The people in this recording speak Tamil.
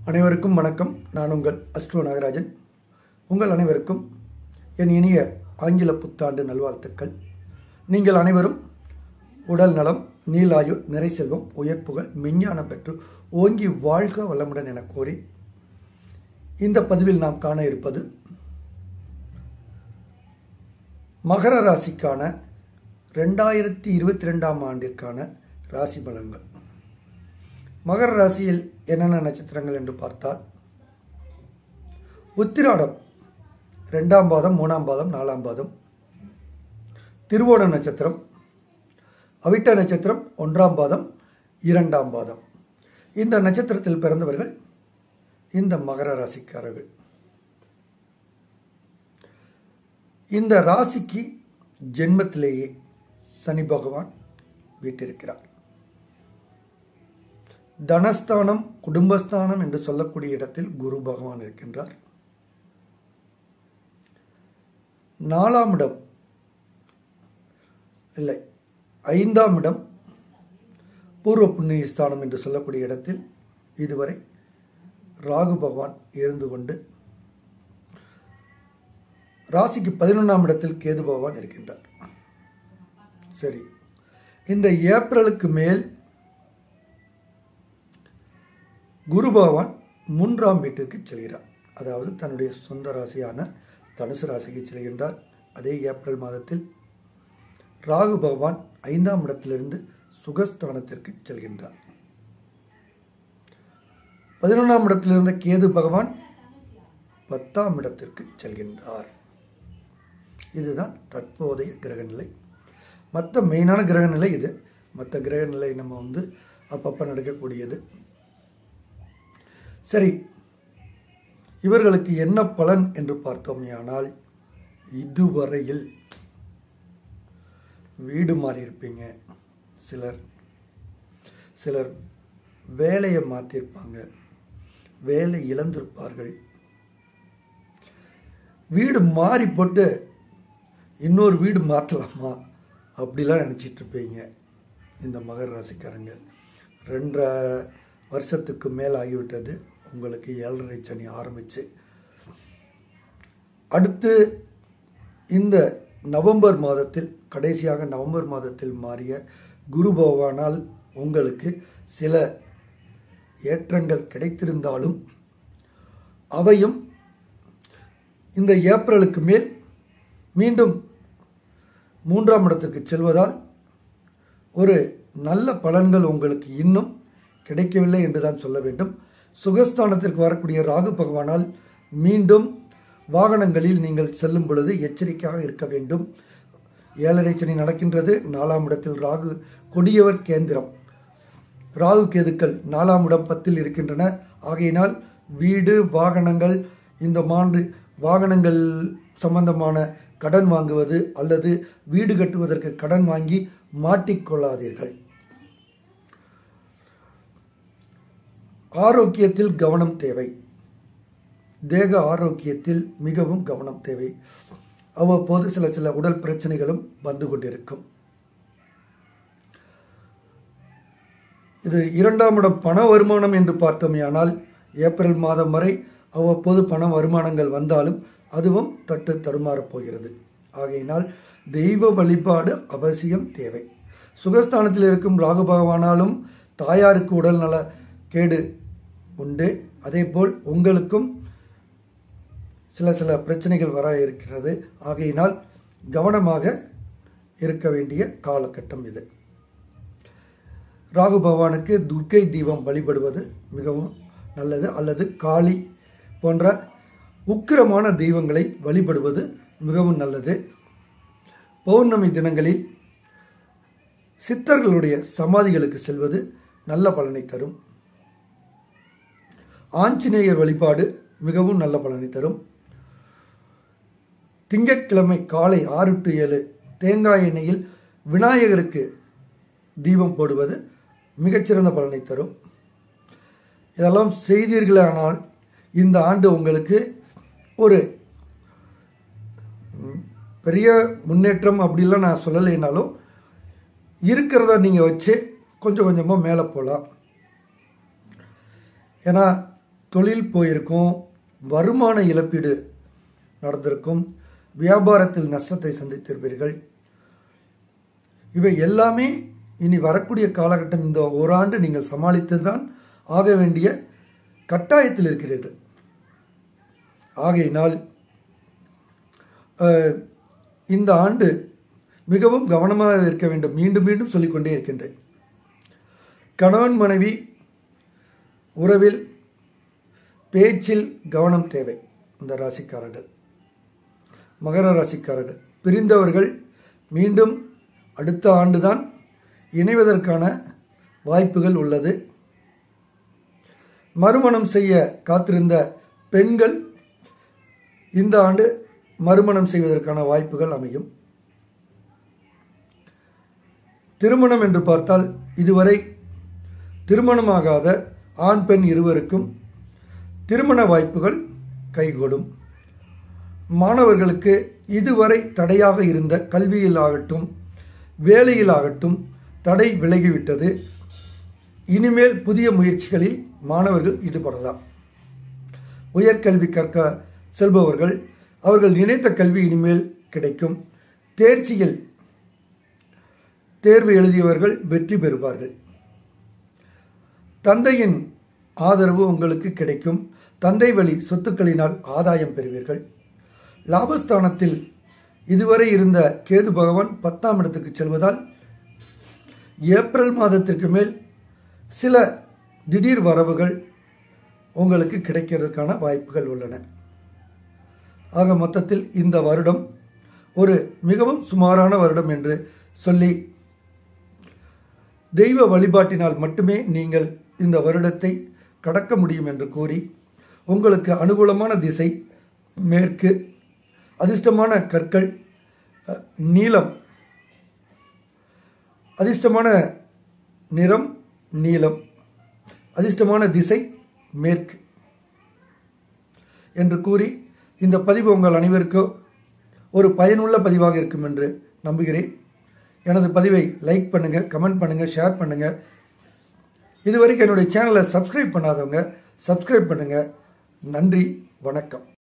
அனைவருக்கும் வணக்கம் நான் உங்கள் அஸ்ட்ரோ நாகராஜன் உங்கள் அனைவருக்கும் என் இனிய ஆங்கில புத்தாண்டு நல்வாழ்த்துக்கள் நீங்கள் அனைவரும் உடல் நலம் நீலாயுள் நிறை செல்வம் உயர்ப்புகள் விஞ்ஞானம் பெற்று ஓங்கி வாழ்க வளமுடன் என கோரி இந்த பதிவில் நாம் காண இருப்பது மகர ராசிக்கான ரெண்டாயிரத்தி இருபத்தி ரெண்டாம் ஆண்டிற்கான ராசி பலன்கள் மகர ராசியில் என்னென்ன நட்சத்திரங்கள் என்று பார்த்தால் உத்திராடம் ரெண்டாம் பாதம் மூணாம் பாதம் நாலாம் பாதம் திருவோண நட்சத்திரம் அவிட்ட நட்சத்திரம் ஒன்றாம் பாதம் இரண்டாம் பாதம் இந்த நட்சத்திரத்தில் பிறந்தவர்கள் இந்த மகர ராசிக்காரர்கள் இந்த ராசிக்கு ஜென்மத்திலேயே சனி பகவான் வீட்டிருக்கிறார் தனஸ்தானம் குடும்பஸ்தானம் என்று சொல்லக்கூடிய இடத்தில் குரு பகவான் இருக்கின்றார் நாலாம் இடம் இல்லை ஐந்தாம் இடம் பூர்வ புண்ணிய ஸ்தானம் என்று சொல்லக்கூடிய இடத்தில் இதுவரை ராகு பகவான் இருந்து கொண்டு ராசிக்கு பதினொன்றாம் இடத்தில் கேது பகவான் இருக்கின்றார் சரி இந்த ஏப்ரலுக்கு மேல் குரு பகவான் மூன்றாம் வீட்டிற்கு செல்கிறார் அதாவது தன்னுடைய சொந்த ராசியான தனுசு ராசிக்கு செல்கின்றார் அதே ஏப்ரல் மாதத்தில் ராகு பகவான் ஐந்தாம் இடத்திலிருந்து சுகஸ்தானத்திற்கு செல்கின்றார் பதினொன்றாம் இடத்திலிருந்த கேது பகவான் பத்தாம் இடத்திற்கு செல்கின்றார் இதுதான் தற்போதைய கிரகநிலை மற்ற மெயினான கிரகநிலை இது மற்ற கிரகநிலை நம்ம வந்து அப்பப்போ நடக்கக்கூடியது சரி இவர்களுக்கு என்ன பலன் என்று பார்த்தோமேயானால் இதுவரையில் வீடு மாறி இருப்பீங்க சிலர் சிலர் வேலையை மாற்றிருப்பாங்க வேலை இழந்திருப்பார்கள் வீடு மாறி போட்டு இன்னொரு வீடு மாற்றலாமா அப்படிலாம் நினச்சிட்டு இருப்பீங்க இந்த மகர ராசிக்காரங்க ரெண்டரை வருஷத்துக்கு மேல் ஆகிவிட்டது உங்களுக்கு ஏழரை சனி ஆரம்பிச்சு அடுத்து இந்த நவம்பர் மாதத்தில் கடைசியாக நவம்பர் மாதத்தில் மாறிய குரு பகவானால் உங்களுக்கு சில ஏற்றங்கள் கிடைத்திருந்தாலும் அவையும் இந்த ஏப்ரலுக்கு மேல் மீண்டும் மூன்றாம் இடத்திற்கு செல்வதால் ஒரு நல்ல பலன்கள் உங்களுக்கு இன்னும் கிடைக்கவில்லை என்றுதான் சொல்ல வேண்டும் சுகஸ்தானத்திற்கு வரக்கூடிய ராகு பகவானால் மீண்டும் வாகனங்களில் நீங்கள் செல்லும் பொழுது எச்சரிக்கையாக இருக்க வேண்டும் ஏழரை சனி நடக்கின்றது நாலாம் இடத்தில் ராகு கொடியவர் கேந்திரம் ராகு கேதுக்கள் நாலாம் இடம் பத்தில் இருக்கின்றன ஆகையினால் வீடு வாகனங்கள் இந்த மாண்டு வாகனங்கள் சம்பந்தமான கடன் வாங்குவது அல்லது வீடு கட்டுவதற்கு கடன் வாங்கி மாட்டிக்கொள்ளாதீர்கள் ஆரோக்கியத்தில் கவனம் தேவை தேக ஆரோக்கியத்தில் மிகவும் கவனம் தேவை அவ்வப்போது சில சில உடல் பிரச்சனைகளும் வந்து கொண்டிருக்கும் இது இரண்டாம் இடம் பண வருமானம் என்று பார்த்தோமேயானால் ஏப்ரல் மாதம் வரை அவ்வப்போது பண வருமானங்கள் வந்தாலும் அதுவும் தட்டு தடுமாறப் போகிறது ஆகையினால் தெய்வ வழிபாடு அவசியம் தேவை சுகஸ்தானத்தில் இருக்கும் ராகு பகவானாலும் தாயாருக்கு உடல் நல கேடு உண்டு அதேபோல் உங்களுக்கும் சில சில பிரச்சனைகள் வர இருக்கிறது ஆகையினால் கவனமாக இருக்க வேண்டிய காலகட்டம் இது ராகு பகவானுக்கு துர்க்கை தீபம் வழிபடுவது மிகவும் நல்லது அல்லது காளி போன்ற உக்கிரமான தெய்வங்களை வழிபடுவது மிகவும் நல்லது பௌர்ணமி தினங்களில் சித்தர்களுடைய சமாதிகளுக்கு செல்வது நல்ல பலனை தரும் ஆஞ்சநேயர் வழிபாடு மிகவும் நல்ல பலனை தரும் திங்கட்கிழமை காலை ஆறு டு ஏழு தேங்காய் எண்ணெயில் விநாயகருக்கு தீபம் போடுவது மிகச்சிறந்த பலனை தரும் இதெல்லாம் செய்தீர்களானால் இந்த ஆண்டு உங்களுக்கு ஒரு பெரிய முன்னேற்றம் அப்படிலாம் நான் சொல்லலைனாலும் இருக்கிறத நீங்கள் வச்சு கொஞ்சம் கொஞ்சமாக மேலே போகலாம் ஏன்னா தொழில் போயிருக்கும் வருமான இழப்பீடு நடந்திருக்கும் வியாபாரத்தில் நஷ்டத்தை சந்தித்திருப்பீர்கள் இவை எல்லாமே இனி வரக்கூடிய காலகட்டம் இந்த ஓராண்டு நீங்கள் சமாளித்து தான் ஆக வேண்டிய கட்டாயத்தில் இருக்கிறீர்கள் ஆகையினால் அஹ், இந்த ஆண்டு மிகவும் கவனமாக இருக்க வேண்டும் மீண்டும் மீண்டும் சொல்லிக்கொண்டே இருக்கின்றேன் கணவன் மனைவி உறவில் பேச்சில் கவனம் தேவை இந்த ராசிக்காரர்கள் மகர ராசிக்காரர்கள் பிரிந்தவர்கள் மீண்டும் அடுத்த ஆண்டுதான் இணைவதற்கான வாய்ப்புகள் உள்ளது மறுமணம் செய்ய காத்திருந்த பெண்கள் இந்த ஆண்டு மறுமணம் செய்வதற்கான வாய்ப்புகள் அமையும் திருமணம் என்று பார்த்தால் இதுவரை திருமணமாகாத ஆண் பெண் இருவருக்கும் திருமண வாய்ப்புகள் கைகூடும் மாணவர்களுக்கு இதுவரை தடையாக இருந்த கல்வியில் ஆகட்டும் வேலையில் ஆகட்டும் தடை விலகிவிட்டது இனிமேல் புதிய முயற்சிகளில் மாணவர்கள் ஈடுபடலாம் உயர்கல்வி கற்க செல்பவர்கள் அவர்கள் நினைத்த கல்வி இனிமேல் கிடைக்கும் தேர்ச்சியில் தேர்வு எழுதியவர்கள் வெற்றி பெறுவார்கள் தந்தையின் ஆதரவு உங்களுக்கு கிடைக்கும் தந்தை வழி சொத்துக்களினால் ஆதாயம் பெறுவீர்கள் லாபஸ்தானத்தில் இதுவரை இருந்த கேது பகவான் பத்தாம் இடத்துக்கு செல்வதால் ஏப்ரல் மாதத்திற்கு மேல் சில திடீர் வரவுகள் உங்களுக்கு கிடைக்கிறதுக்கான வாய்ப்புகள் உள்ளன ஆக மொத்தத்தில் இந்த வருடம் ஒரு மிகவும் சுமாரான வருடம் என்று சொல்லி தெய்வ வழிபாட்டினால் மட்டுமே நீங்கள் இந்த வருடத்தை கடக்க முடியும் என்று கூறி உங்களுக்கு அனுகூலமான திசை மேற்கு அதிர்ஷ்டமான கற்கள் அஹ், நீலம் அதிர்ஷ்டமான நிறம் நீலம் அதிர்ஷ்டமான திசை மேற்கு என்று கூறி இந்த பதிவு உங்கள் அனைவருக்கும் ஒரு பயனுள்ள பதிவாக இருக்கும் என்று நம்புகிறேன் எனது பதிவை லைக் பண்ணுங்க கமெண்ட் பண்ணுங்க ஷேர் பண்ணுங்க இதுவரைக்கும் என்னுடைய சேனலை சப்ஸ்கிரைப் பண்ணாதவங்க சப்ஸ்கிரைப் பண்ணுங்க நன்றி வணக்கம்